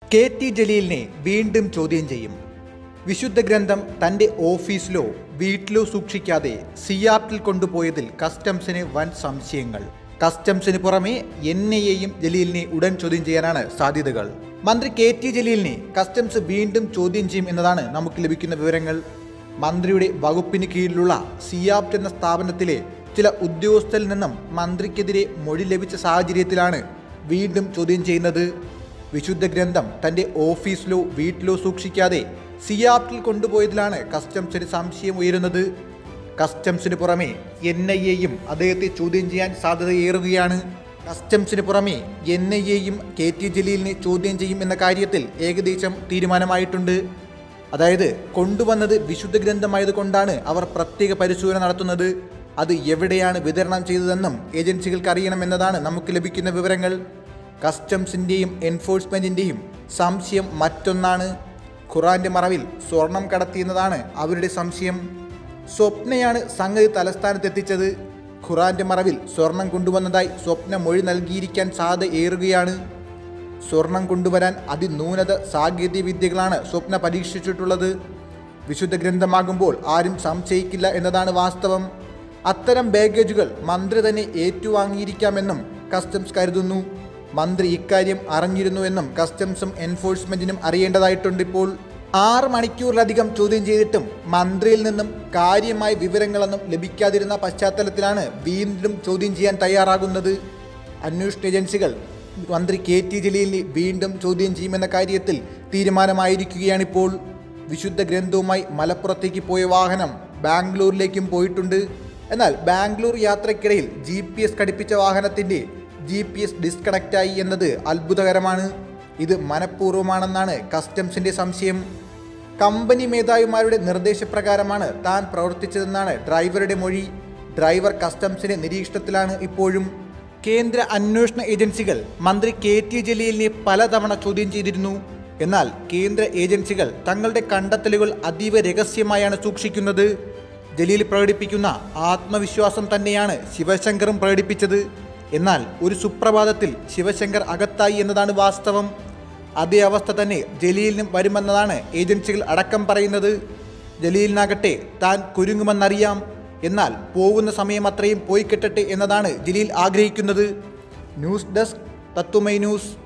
K T ജലീലിനെ വീണ്ടും ചോദ്യം ചെയ്യും വിശുദ്ധ ഗ്രന്ഥം തൻ്റെ ഓഫീസിലോ വീട്ടിലോ സൂക്ഷിക്കാതെ സിയാപ്റ്റിൽ കൊണ്ടുപോയതിൽ കസ്റ്റംസിന് വൻ സംശയങ്ങൾ കസ്റ്റംസിന് പുറമെ എൻ ഐ എയും ജലീലിനെ ഉടൻ ചോദ്യം ചെയ്യാനാണ് സാധ്യതകൾ മന്ത്രി കെ ടി ജലീലിനെ കസ്റ്റംസ് വീണ്ടും ചോദ്യം ചെയ്യും എന്നതാണ് നമുക്ക് ലഭിക്കുന്ന വിവരങ്ങൾ മന്ത്രിയുടെ വകുപ്പിന് കീഴിലുള്ള സിയാപ്റ്റ് എന്ന സ്ഥാപനത്തിലെ ചില ഉദ്യോഗസ്ഥരിൽ നിന്നും മന്ത്രിക്കെതിരെ മൊഴി ലഭിച്ച സാഹചര്യത്തിലാണ് വീണ്ടും ചോദ്യം ചെയ്യുന്നത് വിശുദ്ധ ഗ്രന്ഥം തൻ്റെ ഓഫീസിലോ വീട്ടിലോ സൂക്ഷിക്കാതെ സിയാപ്റ്റിൽ കൊണ്ടുപോയതിലാണ് കസ്റ്റംസിന് സംശയം ഉയരുന്നത് കസ്റ്റംസിന് പുറമെ എൻ ഐ എയും അദ്ദേഹത്തെ ചോദ്യം ചെയ്യാൻ സാധ്യതയേറുകയാണ് കസ്റ്റംസിന് പുറമെ എൻ ഐ എയും കെ ടി ജലീലിനെ ചോദ്യം ചെയ്യും എന്ന കാര്യത്തിൽ ഏകദേശം തീരുമാനമായിട്ടുണ്ട് അതായത് കൊണ്ടുവന്നത് വിശുദ്ധ ഗ്രന്ഥമായതുകൊണ്ടാണ് അവർ പ്രത്യേക പരിശോധന നടത്തുന്നത് അത് എവിടെയാണ് വിതരണം ചെയ്തതെന്നും ഏജൻസികൾക്ക് അറിയണമെന്നതാണ് നമുക്ക് ലഭിക്കുന്ന വിവരങ്ങൾ കസ്റ്റംസിൻ്റെയും എൻഫോഴ്സ്മെൻറ്റിൻ്റെയും സംശയം മറ്റൊന്നാണ് ഖുറാന്റെ മറവിൽ സ്വർണം കടത്തിയെന്നതാണ് അവരുടെ സംശയം സ്വപ്നയാണ് സംഗതി തലസ്ഥാനത്തെത്തിച്ചത് ഖുറാന്റെ മറവിൽ സ്വർണം കൊണ്ടുവന്നതായി സ്വപ്ന മൊഴി നൽകിയിരിക്കാൻ സാധ്യത ഏറുകയാണ് സ്വർണം കൊണ്ടുവരാൻ അതിനൂനത സാങ്കേതിക വിദ്യകളാണ് സ്വപ്ന പരീക്ഷിച്ചിട്ടുള്ളത് വിശുദ്ധ ഗ്രന്ഥമാകുമ്പോൾ ആരും സംശയിക്കില്ല എന്നതാണ് വാസ്തവം അത്തരം ബാഗേജുകൾ മന്ത്രി തന്നെ ഏറ്റുവാങ്ങിയിരിക്കാമെന്നും കസ്റ്റംസ് കരുതുന്നു മന്ത്രി ഇക്കാര്യം അറിഞ്ഞിരുന്നുവെന്നും കസ്റ്റംസും എൻഫോഴ്സ്മെന്റിനും അറിയേണ്ടതായിട്ടുണ്ട് ഇപ്പോൾ ആറ് മണിക്കൂറിലധികം ചോദ്യം ചെയ്തിട്ടും മന്ത്രിയിൽ നിന്നും കാര്യമായ വിവരങ്ങളൊന്നും ലഭിക്കാതിരുന്ന പശ്ചാത്തലത്തിലാണ് വീണ്ടും ചോദ്യം ചെയ്യാൻ തയ്യാറാകുന്നത് അന്വേഷണ ഏജൻസികൾ മന്ത്രി കെ ടി ജലീലിനെ വീണ്ടും ചോദ്യം ചെയ്യുമെന്ന കാര്യത്തിൽ തീരുമാനമായിരിക്കുകയാണിപ്പോൾ വിശുദ്ധ ഗ്രന്ഥവുമായി മലപ്പുറത്തേക്ക് പോയ വാഹനം ബാംഗ്ലൂരിലേക്കും പോയിട്ടുണ്ട് എന്നാൽ ബാംഗ്ലൂർ യാത്രയ്ക്കിടയിൽ ജി പി എസ് ഘടിപ്പിച്ച വാഹനത്തിൻ്റെ ജി പി എസ് ഡിസ്കണക്റ്റായി എന്നത് അത്ഭുതകരമാണ് ഇത് മനഃപൂർവ്വമാണെന്നാണ് കസ്റ്റംസിൻ്റെ സംശയം കമ്പനി മേധാവിമാരുടെ നിർദ്ദേശപ്രകാരമാണ് താൻ പ്രവർത്തിച്ചതെന്നാണ് ഡ്രൈവറുടെ മൊഴി ഡ്രൈവർ കസ്റ്റംസിന്റെ നിരീക്ഷണത്തിലാണ് ഇപ്പോഴും കേന്ദ്ര അന്വേഷണ ഏജൻസികൾ മന്ത്രി കെ ടി ജലീലിനെ പലതവണ ചോദ്യം ചെയ്തിരുന്നു എന്നാൽ കേന്ദ്ര ഏജൻസികൾ തങ്ങളുടെ കണ്ടെത്തലുകൾ അതീവ രഹസ്യമായാണ് സൂക്ഷിക്കുന്നത് ജലീൽ പ്രകടിപ്പിക്കുന്ന ആത്മവിശ്വാസം തന്നെയാണ് ശിവശങ്കറും പ്രകടിപ്പിച്ചത് എന്നാൽ ഒരു സുപ്രഭാതത്തിൽ ശിവശങ്കർ അകത്തായി എന്നതാണ് വാസ്തവം അതേ അവസ്ഥ തന്നെ ജലീലിനും വരുമെന്നതാണ് ഏജൻസികൾ അടക്കം പറയുന്നത് ജലീലിനാകട്ടെ താൻ കുരുങ്ങുമെന്നറിയാം എന്നാൽ പോകുന്ന സമയം അത്രയും പോയി കിട്ടട്ടെ എന്നതാണ് ജലീൽ ആഗ്രഹിക്കുന്നത് ന്യൂസ് ഡെസ്ക് തത്വമൈ ന്യൂസ്